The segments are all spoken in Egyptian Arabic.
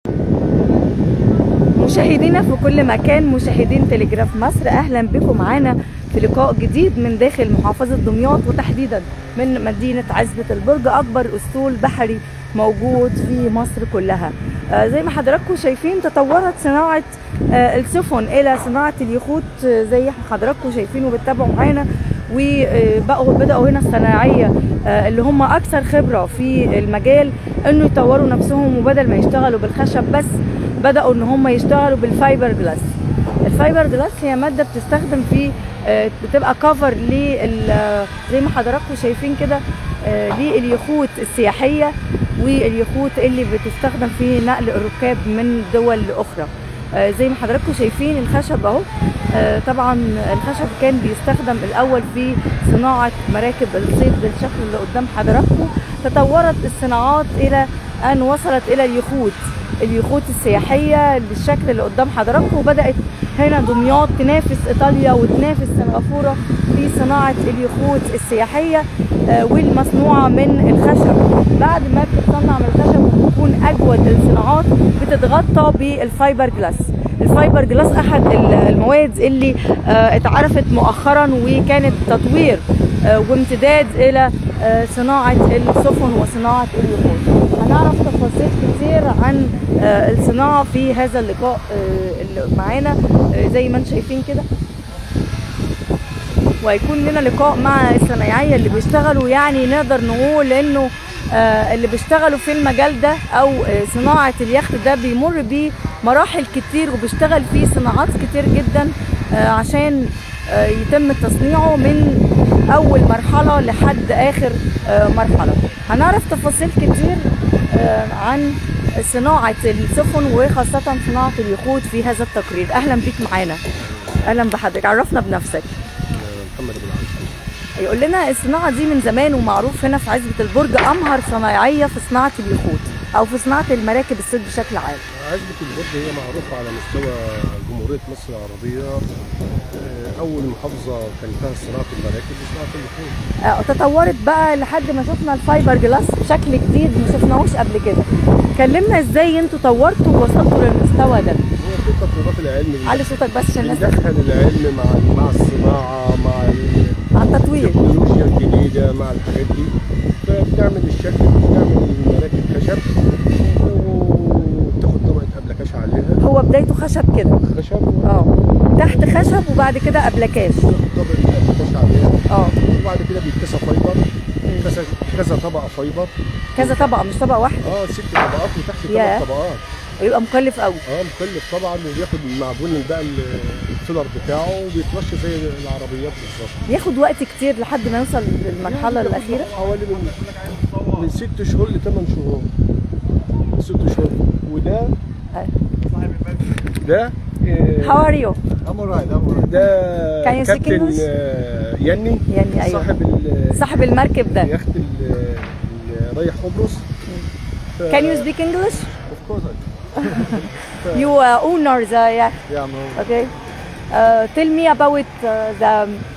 مشاهدينا في كل مكان مشاهدين تلجراف مصر اهلا بكم معانا في لقاء جديد من داخل محافظه دمياط وتحديدا من مدينه عزبه البرج اكبر اسطول بحري موجود في مصر كلها آه زي ما حضراتكم شايفين تطورت صناعه آه السفن الى صناعه اليخوت آه زي ما حضراتكم شايفين وبتتابعوا معانا وبقوا بداوا هنا الصناعيه آه اللي هم اكثر خبره في المجال انه يطوروا نفسهم وبدل ما يشتغلوا بالخشب بس بداوا ان هم يشتغلوا بالفايبر جلاس الفايبر جلاس هي ماده بتستخدم في آه، بتبقى كفر لل زي ما حضراتكم شايفين كده آه، لليخوت السياحيه واليخوت اللي بتستخدم في نقل الركاب من دول لاخرى آه، زي ما حضراتكم شايفين الخشب اهو آه، طبعا الخشب كان بيستخدم الاول في صناعه مراكب الصيد بالشكل اللي قدام حضراتكم تطورت الصناعات الى ان وصلت الى اليخوت اليخوت السياحيه بالشكل اللي قدام حضراتكم وبدات هنا دمياط تنافس ايطاليا وتنافس سنغافوره في صناعه اليخوت السياحيه آه، والمصنوعه من الخشب بعد ما بتتصنع من الخشب وبتكون اجود الصناعات بتتغطى بالفايبر جلاس الفايبر جلاس احد المواد اللي آه، اتعرفت مؤخرا وكانت تطوير آه، وامتداد الى آه، صناعه السفن وصناعه اليخوت هنعرف تفاصيل كتير عن آه، الصناعه في هذا اللقاء آه، اللي معانا آه، زي ما انتم شايفين كده وهيكون لنا لقاء مع الصنايعيه اللي بيشتغلوا يعني نقدر نقول انه آه، اللي بيشتغلوا في المجال ده او آه، صناعه اليخت ده بيمر بيه مراحل كتير وبيشتغل فيه صناعات كتير جدا آه، عشان آه، يتم تصنيعه من اول مرحله لحد اخر آه، مرحله هنعرف تفاصيل كتير آه، عن صناعه السفن وخاصه صناعه اليخوت في هذا التقرير اهلا بيك معانا اهلا بحضرتك عرفنا بنفسك محمد ابو العز يقول لنا الصناعه دي من زمان ومعروف هنا في عزبه البرج امهر صنايعيه في صناعه اليخوت او في صناعه المراكب الصيد بشكل عام عزبة البرج هي معروفة على مستوى جمهورية مصر العربية آه، أول محافظة كان فيها صناعة المراكب وصناعة اللحوم آه، تطورت بقى لحد ما شفنا الفايبر جلاس بشكل جديد ما شفناهوش قبل كده كلمنا ازاي انتوا طورتوا ووصلتوا للمستوى ده هو في تطورات العلم علي صوتك بس عشان الناس بندخل العلم مع مع الصناعة مع ال- مع التطوير التكنولوجيا الجديدة مع الحاجات دي فبنعمل الشكل بنعمل مراكب خشب وبتاخد طبقة أبلكاش عليها هو بدايته خشب كده خشب اه تحت خشب وبعد كده ابلكاش طبقة أبلكاش عليها اه وبعد كده بيتكسى فايبر كذا كذا طبقة فايبر كذا طبقه مش طبقه واحده اه ست طبقات وتحت ياه. ثلاث طبقات ويبقى مكلف قوي اه مكلف طبعا وبياخد معجون بقى ال- الفيلر بتاعه وبيتمشى زي العربيات بالظبط ياخد وقت كتير لحد ما يوصل للمرحله يعني الاخيره حوالي من من ست شهور لثمان شهور ست شهور وده أيوة. ده آه، How are you? I'm alright, I'm alright. ده Can you speak كابتن English? آه، يني يني، أيوة. صاحب ال- صاحب المركب ده يخت ال- اللي رايح قبرص ف- Can you speak English? Of course I You uh, owner the yeah. Yeah, I'm alright. Okay. Uh, tell me about uh, the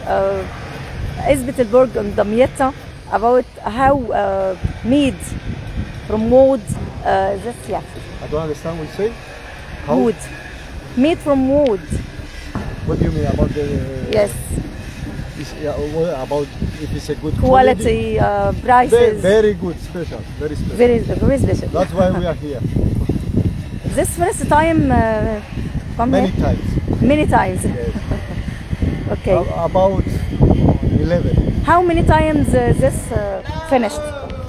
uh, Isbitelburg and Damietta about how uh, made from wood uh, this yeah I don't understand what you say. How? wood made from wood What do you mean about the? yes Is, yeah, what about if it's a good quality uh, Very, prices very good, special, very special. very very special That's why we are here this first time uh, come many here? times. many times Yes. okay A- about eleven, how many times uh, this uh, finished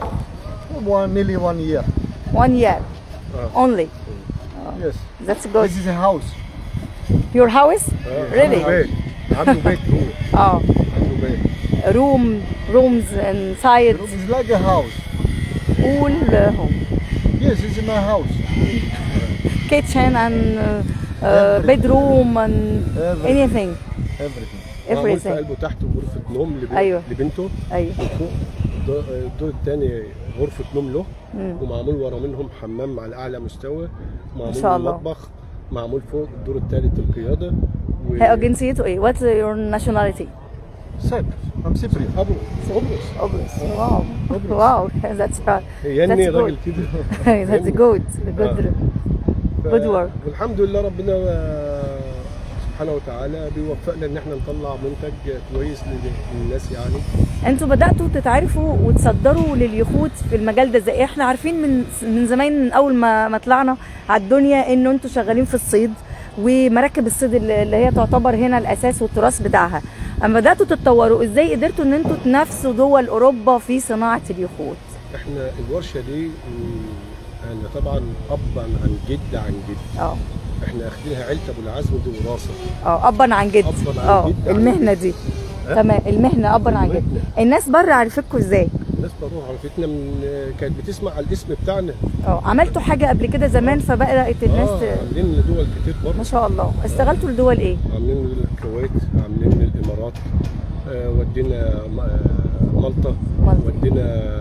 one nearly one year. one year Uh. only Yes. that's good This is a house. your house really عنده بيت عنده بيت هو اه عنده بيت room rooms inside It's like a house. all uh, home Yes, it's my house. kitchen and uh, uh, Everything. bedroom and Everything. anything Everything. معمول في everything قلبه تحت غرفة نوم لب- أيوة. لبنته ايوه وفوق الد- الدور الثاني غرفة نوم له ومعمول ورا منهم حمام على أعلى مستوى معمول ما شاء الله. مطبخ معمول فوق الدور الثالث القيادة و... هي جنسيته ايه what's your nationality Cyprus. I'm Cypriot. أبو قبرص Obrus wow wow that's proud يني That's راجل good. كده that's يني. good good آه. ف- Good work. والحمد لله ربنا آه، سبحانه وتعالى بيوفقنا ان احنا نطلع منتج كويس لل- للناس يعني انتوا بداتوا تتعرفوا وتصدروا لليخوت في المجال ده ازاي احنا عارفين من من زمان من اول ما ما طلعنا على الدنيا انه انتوا شغالين في الصيد ومراكب الصيد اللي اللي هي تعتبر هنا الاساس والتراث بتاعها اما بداتوا تتطوروا ازاي قدرتوا ان انتوا تنافسوا دول اوروبا في صناعه اليخوت احنا الورشه دي مم، انا طبعا ابا عن جد عن جد اه احنا اخدينها عيله ابو العزم دي وراثه اه ابا عن جد أباً عن اه جد عن المهنه دي تمام المهنه ابا عن جد المهنة. الناس بره عرفتكم ازاي الناس بروح عرفتنا من كانت بتسمع على الاسم بتاعنا اه عملتوا حاجه قبل كده زمان فبقت الناس اه ت- عاملين دول كتير ما برضه شاء الله اشتغلتوا لدول ايه عاملين الكويت عاملين الامارات آه ودينا م- آه، مالطا مالطا. ودينا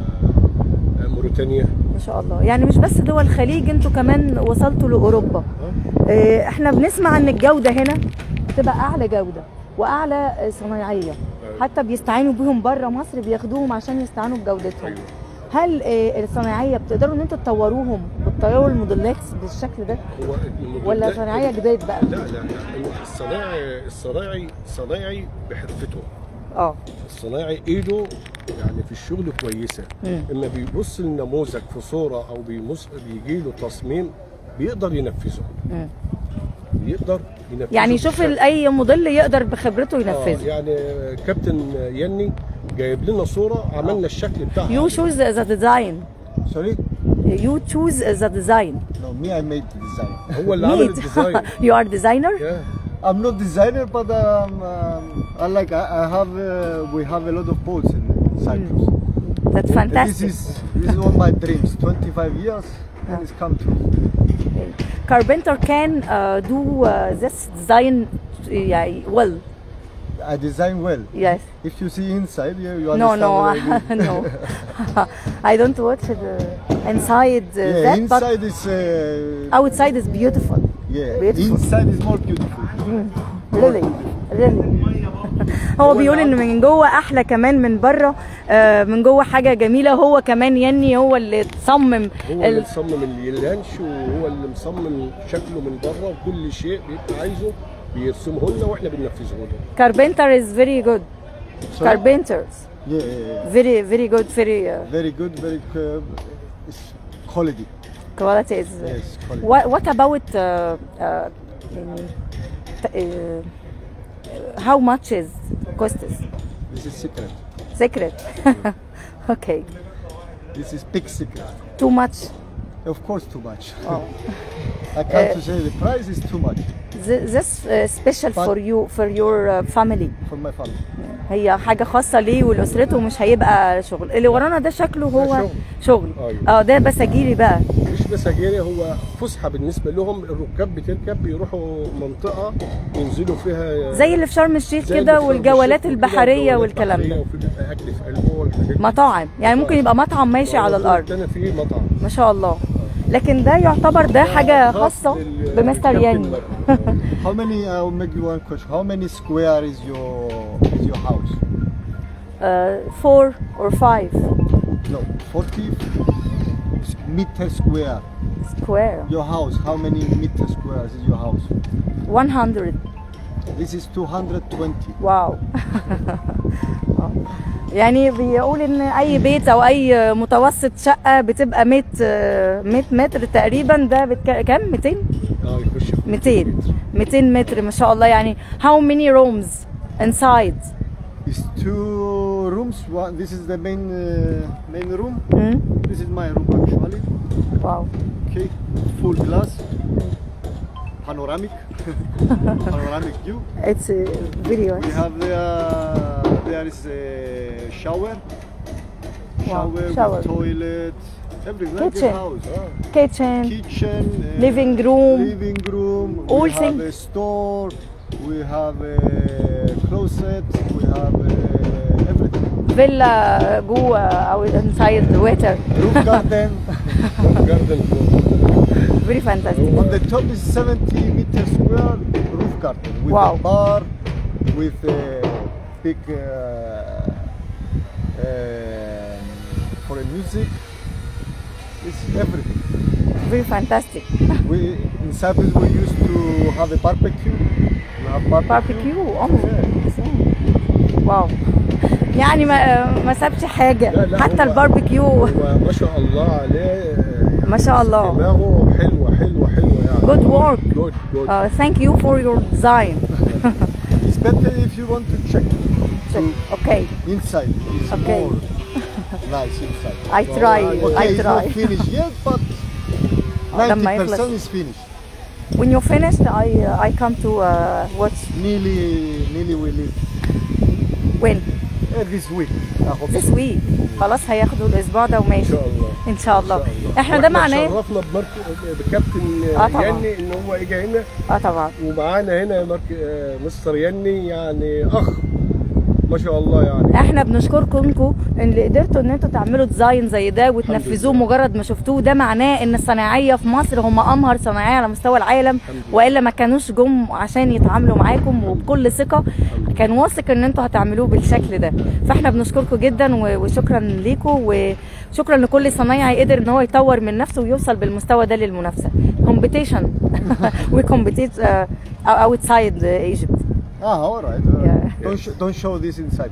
آه، موريتانيا ما شاء الله يعني مش بس دول الخليج انتوا كمان وصلتوا لاوروبا آه. اه، احنا بنسمع ان الجوده هنا بتبقى اعلى جوده واعلى اه، صنايعيه حتى بيستعينوا بيهم بره مصر بياخدوهم عشان يستعانوا بجودتهم ايوه هل اه، الصنايعيه بتقدروا ان انتوا تطوروهم بالطيار والموديلات بالشكل ده هو الموديل ولا ده- صنايعيه جداد بقى لا لا لا الصنايعي الصنايعي صنايعي بحرفته اه الصنايعي ايده يعني في الشغل كويسه مم. اما بيبص لنموذج في صوره او بيمص بيجي له تصميم بيقدر ينفذه مم. بيقدر ينفذه يعني يشوف بشكل- ال- اي موديل يقدر بخبرته آه ينفذه يعني كابتن يني جايب لنا صوره عملنا الشكل بتاعها يو choose ذا ديزاين Sorry? يو choose ذا ديزاين No, me, I made the design. هو اللي عمل الديزاين you are designer Yeah. I'm not designer, but um, um, I like. I, I have. Uh, we have a lot of boats in Cyprus. that's And fantastic This is this is one of my dreams. 25 years, and it's come true. carpenter can uh, do uh, this design uh, yeah, well I design well. yes If you see inside, you, you no understand no what I mean. no I don't watch the inside uh, Yeah, that but inside is. Uh, outside is beautiful yeah, beautiful. inside is more beautiful. really really هو بيقول ان من جوه احلى كمان من بره آه، من جوه حاجه جميله هو كمان يني هو اللي تصمم هو اللي ال- مصمم اللانش وهو اللي مصمم شكله من بره وكل شيء بيبقى عايزه بيرسمه لنا واحنا بننفذه له carpenter is very good Sorry? carpenters Yeah, yeah, yeah. very very good very uh, very good, very uh, it's quality. quality is Yes, quality. what, what about uh, uh, يعني ت- uh, how much is costs This is secret. secret okay This is big secret. too much Of course, too much. oh. I can't Uh, to say the price is too much Th- this uh, special But- for you for your uh, family for my family. هي حاجة خاصة ليه ولأسرته مش هيبقى شغل اللي ورانا ده شكله هو شغل. شغل أيوة. اه ده بساجيلي بقى مش مساجيري هو فسحه بالنسبه لهم الركاب بتركب بيروحوا منطقه ينزلوا فيها زي اللي في شرم الشيخ زي اللي كده في شرم والجولات الشيخ وكده البحرية والجولات والكلام البحرية ده وفي بيبقى اكل في قلبه والحاجات دي. مطاعم يعني ممكن يبقى مطعم ماشي على الأرض انا في مطعم ما شاء الله لكن ده يعتبر ده حاجة خاص خاصة لل- بمستر للكابتن ياني مرة. How many? I will make you one question. How many square is your is your house? uh, four or five No, 40 meter square. square Your house. How many meter squares is your house? 100 This is 220. واو يعني بيقول ان اي بيت او اي متوسط شقه بتبقى 100 آه، 100 متر تقريبا ده بتك... كام 200 اه يخش في 200 200 متر ما شاء الله يعني how many rooms inside It's two rooms. One. This is the main uh, main room. مم؟ This is my room actually. واو Okay, full glass, panoramic, panoramic view. it's uh, very We nice have there, there is a shower, Wow, shower, shower. with toilet, everything like Kitchen. a house. kitchen Kitchen, uh, Living room. living room. All we have things. a store. We have a closet. We have uh everything. فيلا جوه او inside water Roof garden. جاردن very fantastic On the top is 70 meter square roof garden with Wow. a bar, with a big uh, um for a music. It's everything. very fantastic We in Cyprus we used to have a barbecue. We have barbecue. barbecue oh Yeah. واو يعني ما ما سابش حاجه لا، لا، حتى هو- الباربيكيو هو ما شاء الله عليه ما شاء الله دماغه حلوه حلوه حلوه يعني Good work. جود جود uh, thank you for your design It's better if you want to check okay inside. It's Okay. more nice inside. I try Okay, I it's try not finished yet, but لما 90% يخلص. is finished. when you finished I I come to uh, watch Nearly, nearly we leave when uh, this week. I hope this so. week خلاص هياخدوا الاسبوع ده ان وماشي شاء الله ان شاء الله إن شاء الله. احنا ده وإحنا معناه شرفنا بمرك... بكابتن آه طبعاً. يني ان هو اجى هنا اه طبعا ومعانا هنا مرك... آه، مستر يني يعني اخ ما شاء الله يعني احنا بنشكركم انكم ان اللي قدرتوا ان انتوا تعملوا ديزاين زي ده وتنفذوه لله. مجرد ما شفتوه ده معناه ان الصناعيه في مصر هم امهر صناعيه على مستوى العالم لله. والا ما كانوش جم عشان يتعاملوا معاكم وبكل ثقه كان واثق ان انتوا هتعملوه بالشكل ده فاحنا بنشكركم جدا و- وشكرا ليكم وشكرا لكل صنايعي قدر ان هو يطور من نفسه ويوصل بالمستوى ده للمنافسه كومبيتيشن وي كومبيتيت اوتسايد ايجيبت Ah, all right. Uh, Yeah. Don't sh- don't show this inside.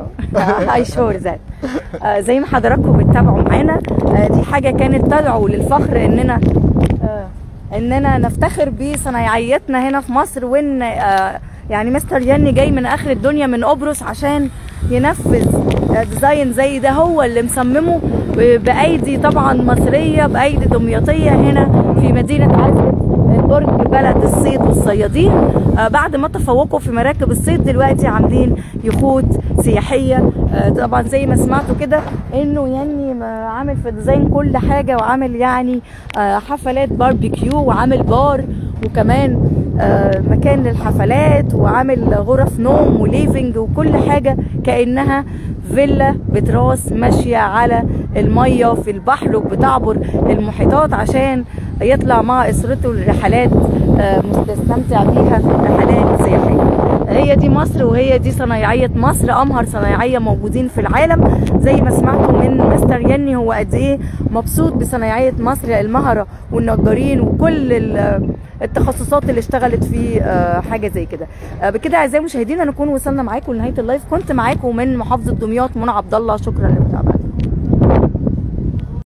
اي شور ذات زي ما حضراتكم بتتابعوا معانا آه، دي حاجه كانت تدعو للفخر اننا آه، اننا نفتخر بصنايعيتنا هنا في مصر وان آه، يعني مستر ياني جاي من اخر الدنيا من قبرص عشان ينفذ آه، ديزاين زي ده هو اللي مصممه ب- بايدي طبعا مصريه بايدي دمياطيه هنا في مدينه عزبه برج بلد الصيد والصيادين آه، بعد ما تفوقوا في مراكب الصيد دلوقتي عاملين يخوت سياحيه آه، طبعا زي ما سمعتوا كده انه يعني ما- عامل في ديزاين كل حاجه وعامل يعني آه، حفلات باربيكيو وعامل بار وكمان آه، مكان للحفلات وعامل غرف نوم وليفنج وكل حاجه كانها فيلا بتراس ماشيه على الميه في البحر وبتعبر المحيطات عشان يطلع مع اسرته الرحلات آه، مستمتع بيها رحلات سياحيه هي دي مصر وهي دي صنايعيه مصر امهر صنايعيه موجودين في العالم زي ما سمعتوا من مستر يني هو قد ايه مبسوط بصنايعيه مصر المهره والنجارين وكل ال- التخصصات اللي اشتغلت في آه، حاجه زي كده آه، بكده اعزائي المشاهدين نكون وصلنا معاكم لنهايه اللايف كنت معاكم من محافظه دمياط منى عبد الله شكرا للمتابعه